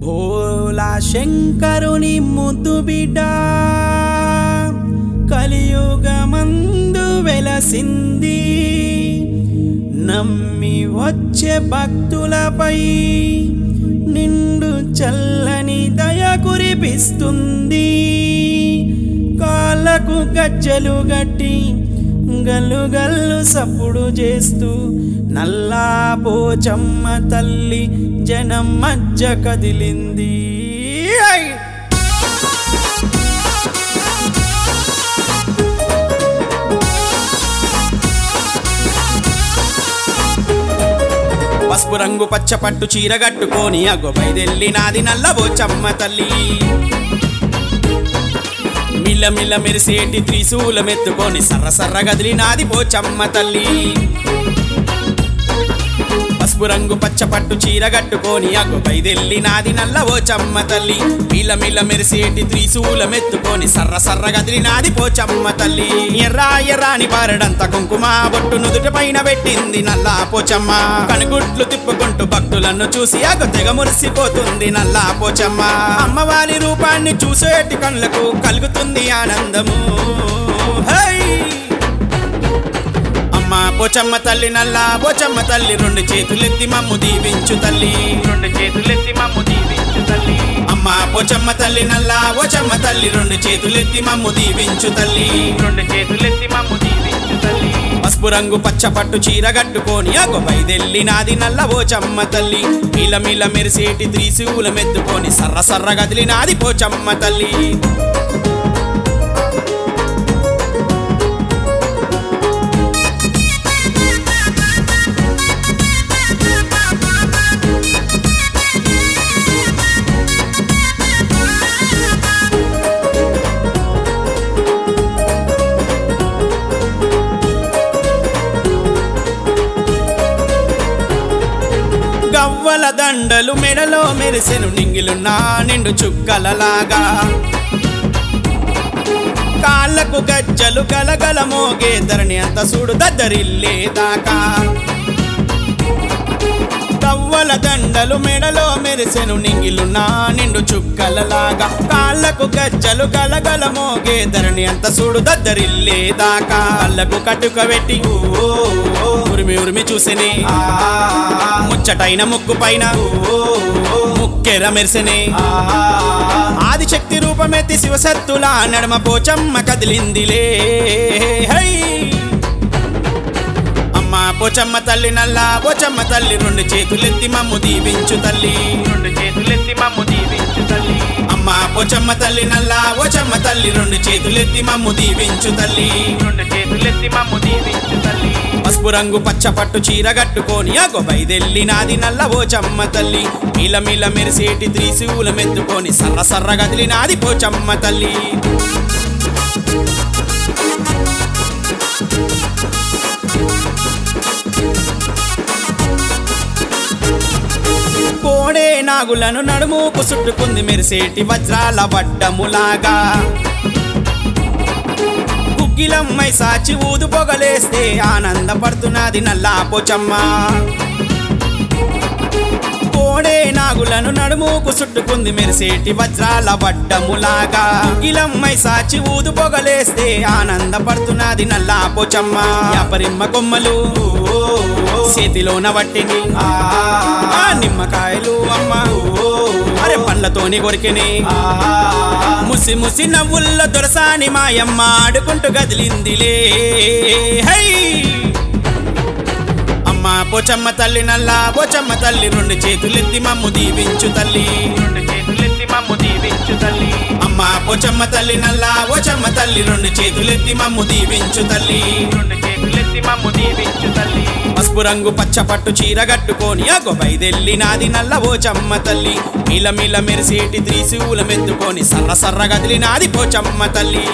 భోలా శంకరుని ముద్దు బిడ్డ కలియుగమందు వెలసింది నమ్మి వచ్చే భక్తులపై నిండు చల్లని దయ కురిపిస్తుంది కాళ్ళకు గజ్జలు గట్టి గల్లు గల్లు సప్పుడు చేస్తూ నల్లా పోచమ్మ తల్లి జనం మధ్య కదిలింది ఐ! పసుపు రంగు పచ్చ పట్టు చీర కట్టుకొని అగో బయదెల్లినాది నల్లబోచమ్మ తల్లి మిల్ల మిల్ల మెరిసేటి త్రిశూలమెత్తుకొని సర్ర సర్ర గదిలినాది పోచమ్మ తల్లి పసుపు రంగు పచ్చ పట్టు చీర కట్టుకొని అగ్గు బయదెల్లినాది నల్ల పోచమ్మ తల్లి మిల్ల మిల్ల మెరిసేటి త్రిశూలమెత్తుకొని సర్ర సర్ర గదిలినాది పోచమ్మ తల్లి ఎర్రా ఎర్రాని పారడంత కుంకుమ బొట్టు నుదుట పైన పెట్టింది నల్లా పోచమ్మ కనుగుడ్లు తిప్పుకుంటూ భక్తులను చూసి అగు తెగ మురిసిపోతుంది నల్లా పోచమ్మ అమ్మవారి రూపాన్ని చూసేటి కళ్ళకు కలుగుతుంది ఆనందము హై అమ్మ పోచమ్మ తల్లి నల్ల పోచమ్మ తల్లి రెండు చేతులెత్తి మమ్ము దీవించు తల్లి రెండు చేతులెత్తి మమ్ము దీవించు తల్లి అమ్మ పోచమ్మ తల్లి నల్ల పోచమ్మ తల్లి రెండు చేతులెత్తి మమ్ము దీవించు తల్లి రెండు చేతులెత్తి మమ్ము దీవించు తల్లి పసుపు రంగు పచ్చ పట్టు చీర కట్టుకొని అగో బయదెల్లి నాది నల్ల పోచమ్మ తల్లి మిల మిల మెరిసేటి త్రిశూల మెత్తుకొని సర్ర సర్ర గదిలి నాది పోచమ్మ తల్లి గవ్వల దండలు మెడలో మెరిసెను నింగిలున్నా నిండు చుక్కలలాగా కాళ్ళకు గజ్జలు గలగల మోగే ధరణి అంత చూడు దద్దరిల్లేదాకా గవ్వల దండలు మెడలో మెరిసెను నింగిలున్నా నిండు చుక్కలలాగా కాళ్ళకు గజ్జలు గలగల మోగే ధరణి అంత చూడు దద్దరిల్లేదాకా కళ్ళకు కట్టుక పెట్టి ఓ, ఓ, ఓ, ఉరిమి ఉరిమి చూసిని ముచ్చటైన ముక్కు పైన ఓ, ఓ, ముక్కెర మెరిసెనే ఆదిశక్తి రూపమెత్తి శివసత్తుల నడమ పోచమ్మ కదిలిందిలే హై అమ్మ పోచమ్మ తల్లి నల్ల పోచమ్మ తల్లి రెండు చేతులెత్తి మమ్ము దీవించు తల్లి రెండు చేతులెత్తి మమ్ము దీవించు తల్లి అమ్మ పోచమ్మ తల్లి నల్ల పోచమ్మ తల్లి రెండు చేతులెత్తి మమ్ము దీవించు తల్లి రెండు చేతులెత్తి మమ్ము దీవించు తల్లి పసుపు రంగు పచ్చ పట్టు చీర కట్టుకొని అగో బయదెల్లి నాది నల్ల పోచమ్మ తల్లి మిల మిల మెరిసేటి త్రిశూల మెత్తుకొని సర్ర సర్ర గదిలి నాది పోచమ్మ తల్లి కోడే నాగులను నడుముకు చుట్టుకుంది మెరిసేటి వజ్రాల వడ్డములాగా గుగ్గిలమ్మై సాచి ఊదు పొగలేస్తే ఆనందపడుతున్నది నల్లా పోచమ్మ కోడే నాగులను నడుముకు చుట్టుకుంది మెరిసేటి వజ్రాల వడ్డములాగా గుగ్గిలమ్మై సాచి ఊదు పొగలేస్తే ఆనందపడుతున్నది నల్లా పోచమ్మ యాపరిమ్మ కొమ్మలు చేతిలోన వట్టిని ఆ నిమ్మకాయలు అమ్మ అరే పండ్లతోని కొరికిని ముసి ముసి నవ్వుల్ల దొరసాని మాయమ్మ ఆడుకుంటూ గదిలిందిలే హై అమ్మ పోచమ్మ తల్లి నల్ల పోచమ్మ తల్లి రెండు చేతులెత్తి మమ్ము దీవించు తల్లి రెండు చేతులెత్తి మమ్ము దీవించు తల్లి అమ్మ పోచమ్మ తల్లి నల్ల పోచమ్మ తల్లి రెండు చేతులెత్తి మమ్ము దీవించు తల్లి రెండు చేతులెత్తి మమ్ము దీవించు తల్లి పసుపు రంగు పచ్చ పట్టు చీర కట్టుకొని అగో బయదెల్లి నాది నల్ల పోచమ్మ తల్లి మిల మిల మెరిసేటి త్రిశూల మెత్తుకొని సర్ర సర్ర గదిలి నాది పోచమ్మ తల్లి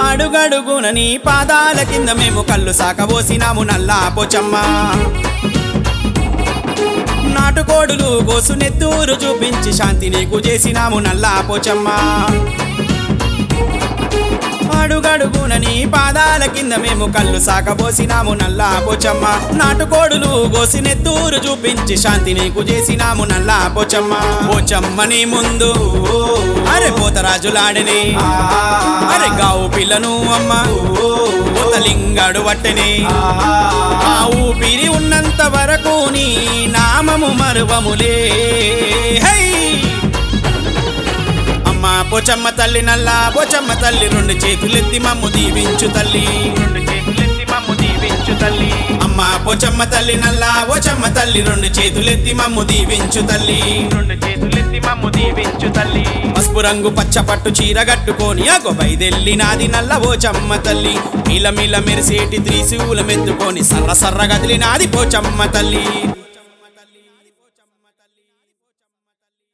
అడుగడుగున నీ పాదాల కింద మేము కళ్ళు సాకబోసినాము నల్లా పోచమ్మ నాటుకోడులు గోసు నెత్తూరు చూపించి శాంతి నీకు చేసినాము నల్లా పోచమ్మ అడుగడుగున నీ పాదాల కింద మేము కళ్ళు సాకబోసినాము నల్లా పోచమ్మ నాటుకోడులు గోసి నెత్తూరు చూపించి శాంతి నీకు చేసినాము నల్లా పోచమ్మ పోచమ్మ నీ ముందు అరే పోతరాజులాడని అరే గావు పిల్లను అమ్మ పోతలింగాడు వట్టని ఆ ఊపిరి ఉన్నంత వరకు నీ నామము మరువములే హై అమ్మ పోచమ్మ తల్లి నల్లా పోచమ్మ తల్లి రెండు చేతులెత్తి మమ్ము దీవించు తల్లి రెండు చేతులెత్తి మమ్ము దీవించు తల్లి అమ్మ పోచమ్మ తల్లి నల్లా పోచమ్మ తల్లి రెండు చేతులెత్తి మమ్ము దీవించు తల్లి రెండు చేతులెత్తి మమ్ము దీవించు తల్లి పసుపు రంగు పచ్చ పట్టు చీర కట్టుకొని అగో బైదెల్లి నాది నల్ల పోచమ్మ తల్లి మిల మిల మెరిసేటి త్రిశూలం ఎత్తుకొని సర్ర సర్ర గదిలి నాది పోచమ్మ తల్లి